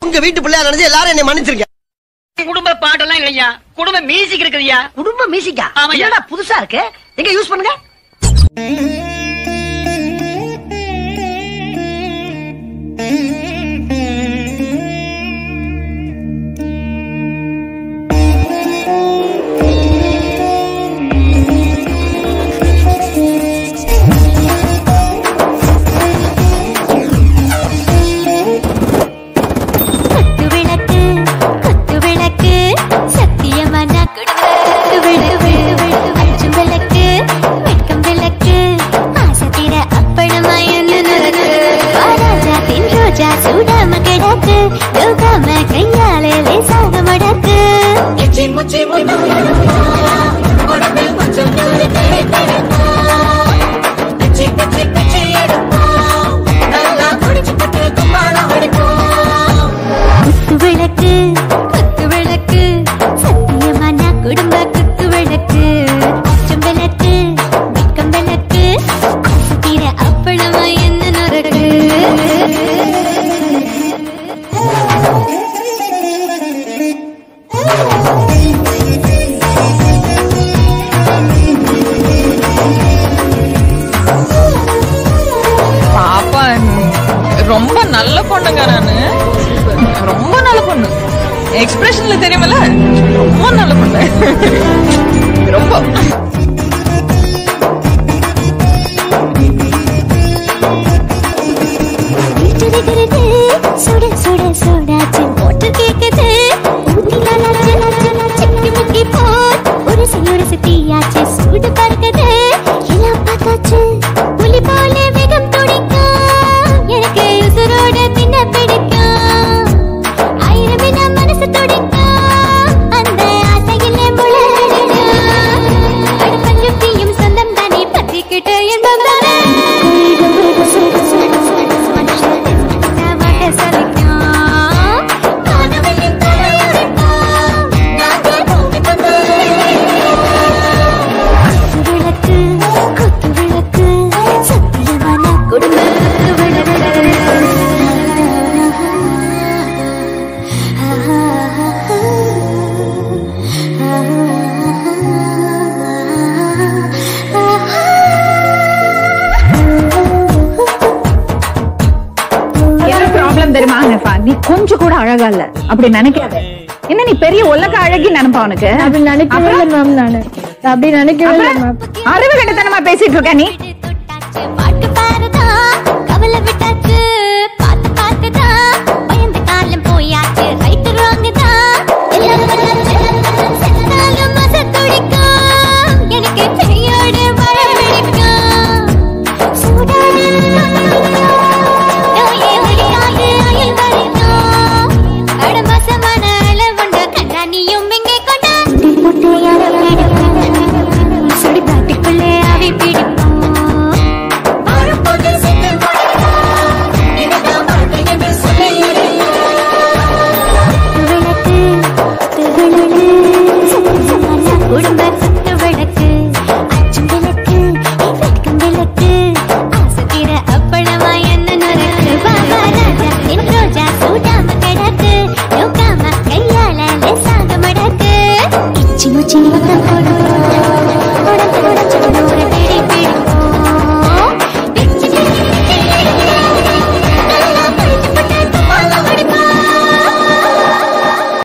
உங்க வீட்டு பிள்ளையா நினைச்சு எல்லாரும் என்னை மன்னிச்சிருக்கேன் குடும்ப பாட்டெல்லாம் இல்லையா குடும்ப மியூசிக் இருக்குதுயா குடும்ப மியூசிக்கா ஆமாய்யா. என்னடா புதுசா இருக்கு எங்க யூஸ் பண்ணுங்க குத்து விளக்கு குத்து விளக்கு சத்தியமான குத்து விடு விடு விடு அச்சும் விளக்கு வெட்கம் விளக்கு ஆசை தீர அப்பளமாயன்னு நுறுக்கு ராஜாத்தின் ரோஜா சூடாம கிடக்கு யோகாம கையாலே லேசாக மடக்கு குத்து விளக்கு குத்து விளக்கு சத்தியமான குடும்ப குத்து விளக்கு அச்சம் விளக்கு வெட்கம் விளக்கு ஆசை தீர அப்பளமா என்ன நுறுக்கு பாப்பா ரொம்ப நல்ல பொண்ணுங்க நானு ரொம்ப நல்ல பொண்ணு எக்ஸ்பிரஷன்ல தெரியுமல ரொம்ப நல்ல பொண்ணு ரொம்ப வீட்டிருக்கிறது சுட சுட சூடாச்சு போட்டு கேக்குது ஊத்தி லாலாச்சு லாச்சு சிக்கி முக்கி போர் ஒரு செய்யோட சித்தியாச்சு சூடு பறக்குது எல்லாம் பார்த்தாச்சு புலி போல வேகம் துடிக்கும் எனக்கு உசுரோட பின்ன பிடிக்கும் ஆயிரம் என்ன மனசு துடிக்கும் அந்த ஆசையில முளையடிக்கும் அடுப்பஞ்சும் தீயும் சொந்தம் தானே பத்திக்கிட்டு இன்பம் தானே என்ன ப்ராப்ளம் தெரியுமா ஹனஃபா நீ கொஞ்சம் கூட அழகா இல்ல அப்படி நினைக்காத என்ன நீ பெரிய உலக அழகி நினைப்பா உனக்கு அப்படி நினைக்கவே இல்லை மேம் நானு அப்படி நினைக்கவே இல்லை மேம் அறிவு கட்டத்தனமா பேசிட்டு இருக்க நீ பாட்டு பாருதா கவலை விட்டாச்சு